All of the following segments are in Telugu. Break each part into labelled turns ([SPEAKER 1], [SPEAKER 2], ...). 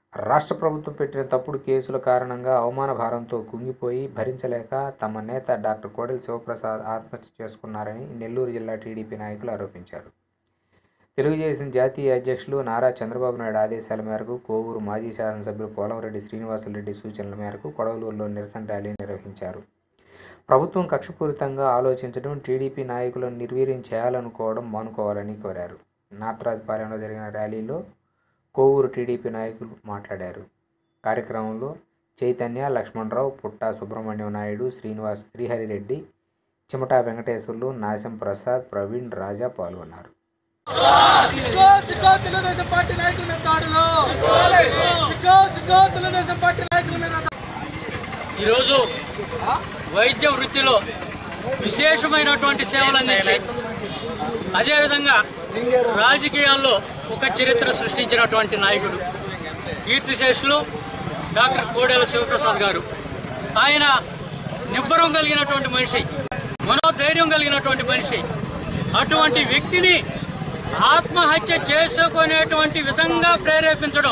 [SPEAKER 1] రాష్ట్ర ప్రభుత్వం పెట్టిన తప్పుడు కేసుల కారణంగా అవమాన భారంతో కుంగిపోయి భరించలేక తమ నేత డాక్టర్ కోడెల శివప్రసాద్ ఆత్మహత్య చేసుకున్నారని నెల్లూరు జిల్లా టీడీపీ నాయకులు ఆరోపించారు తెలుగుదేశం జాతీయ అధ్యక్షులు నారా చంద్రబాబు నాయుడు ఆదేశాల మేరకు కోవూరు మాజీ శాసనసభ్యులు పోలంరెడ్డి శ్రీనివాసరెడ్డి సూచనల మేరకు కొడవలూరులో నిరసన ర్యాలీ నిర్వహించారు ప్రభుత్వం కక్షపూరితంగా ఆలోచించడం టీడీపీ నాయకులను నిర్వీర్యం చేయాలనుకోవడం మానుకోవాలని కోరారు నాట్రాజపాలెంలో జరిగిన ర్యాలీలో కోవూరు టీడీపీ నాయకులు మాట్లాడారు కార్యక్రమంలో చైతన్య లక్ష్మణరావు పుట్టా సుబ్రహ్మణ్యం నాయుడు శ్రీనివాస్ శ్రీహరిరెడ్డి చిమటా వెంకటేశ్వర్లు నాశం ప్రసాద్ ప్రవీణ్ రాజా పాల్గొన్నారు
[SPEAKER 2] సిగ్గో సిగ్గో తెలుగుదేశం పార్టీ నాయకుల మీద దాడులు సిగ్గో సిగ్గో తెలుగుదేశం పార్టీ నాయకుల మీద దాడులు.
[SPEAKER 3] ఈరోజు వైద్య వృత్తిలో విశేషమైనటువంటి సేవలు అందించి అదేవిధంగా రాజకీయాల్లో ఒక చరిత్ర సృష్టించినటువంటి నాయకుడు కీర్తిశేషులు డాక్టర్ కోడెల శివప్రసాద్ గారు ఆయన నిబ్బరం కలిగినటువంటి మనిషి మనోధైర్యం కలిగినటువంటి మనిషి అటువంటి వ్యక్తిని ఆత్మహత్య చేసుకునేటువంటి విధంగా ప్రేరేపించడం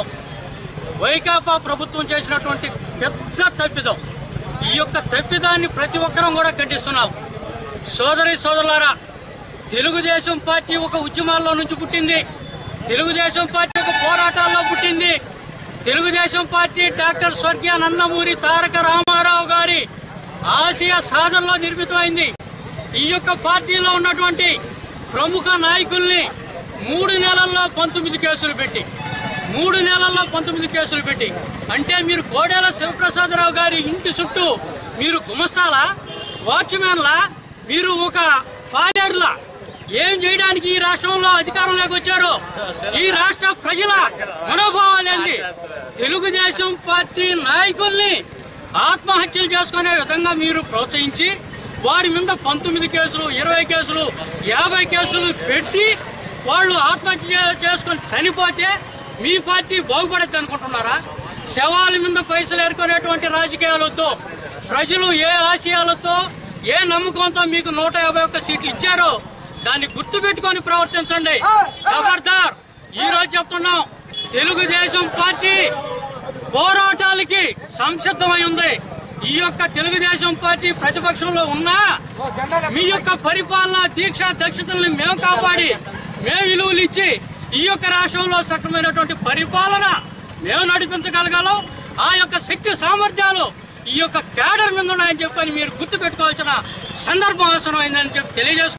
[SPEAKER 3] వైకాపా ప్రభుత్వం చేసినటువంటి పెద్ద తప్పిదం ఈ యొక్క తప్పిదాన్ని ప్రతి ఒక్కరం కూడా ఖండిస్తున్నాం సోదరి సోదరులారా తెలుగుదేశం పార్టీ ఒక ఉద్యమాల్లో నుంచి పుట్టింది తెలుగుదేశం పార్టీ ఒక పోరాటాల్లో పుట్టింది తెలుగుదేశం పార్టీ డాక్టర్ స్వర్గీయ నందమూరి తారక రామారావు గారి ఆశయ సాధనలో నిర్మితమైంది ఈ యొక్క పార్టీలో ఉన్నటువంటి ప్రముఖ నాయకుల్ని మూడు నెలల్లో పంతొమ్మిది కేసులు పెట్టి మూడు నెలల్లో పంతొమ్మిది కేసులు పెట్టి అంటే మీరు కోడేల శివప్రసాదరావు గారి ఇంటి చుట్టూ మీరు గుమస్తాలా వాచ్మ్యాన్లా మీరు ఒక పాలేరులా ఏం చేయడానికి ఈ రాష్ట్రంలో అధికారంలోకి వచ్చారు ఈ రాష్ట్ర ప్రజల మనోభావాలేంది తెలుగుదేశం పార్టీ నాయకుల్ని ఆత్మహత్యలు చేసుకునే విధంగా మీరు ప్రోత్సహించి వారి మీద పంతొమ్మిది కేసులు ఇరవై కేసులు యాభై కేసులు పెట్టి వాళ్ళు ఆత్మహత్య చే- చేసుకొని చనిపోతే మీ పార్టీ బాగుపడద్దు అనుకుంటున్నారా శవాల మీద పైసలు ఏరుకునేటువంటి రాజకీయాలతో ప్రజలు ఏ ఆశయాలతో ఏ నమ్మకంతో మీకు నూట యాభై ఒక్క సీట్లు ఇచ్చారో దాన్ని గుర్తు పెట్టుకొని ప్రవర్తించండి ఖబర్దార్ ఈ రోజు చెప్తున్నాం తెలుగుదేశం పార్టీ పోరాటాలకి సంసిద్ధమై ఉంది ఈ యొక్క తెలుగుదేశం పార్టీ ప్రతిపక్షంలో ఉన్నా మీ యొక్క పరిపాలన దీక్ష దక్షతల్ని మేము కాపాడి మేము విలువలు ఇచ్చి ఈ యొక్క రాష్ట్రంలో సక్రమైనటువంటి పరిపాలన మేము నడిపించగలగాలం ఆ యొక్క శక్తి సామర్థ్యాలు ఈ యొక్క కేడర్ మీద ఉన్నాయని చెప్పని మీరు గుర్తు పెట్టుకోవాల్సిన సందర్భం అవసరమైందని చెప్పి తెలియజేస్తున్నాం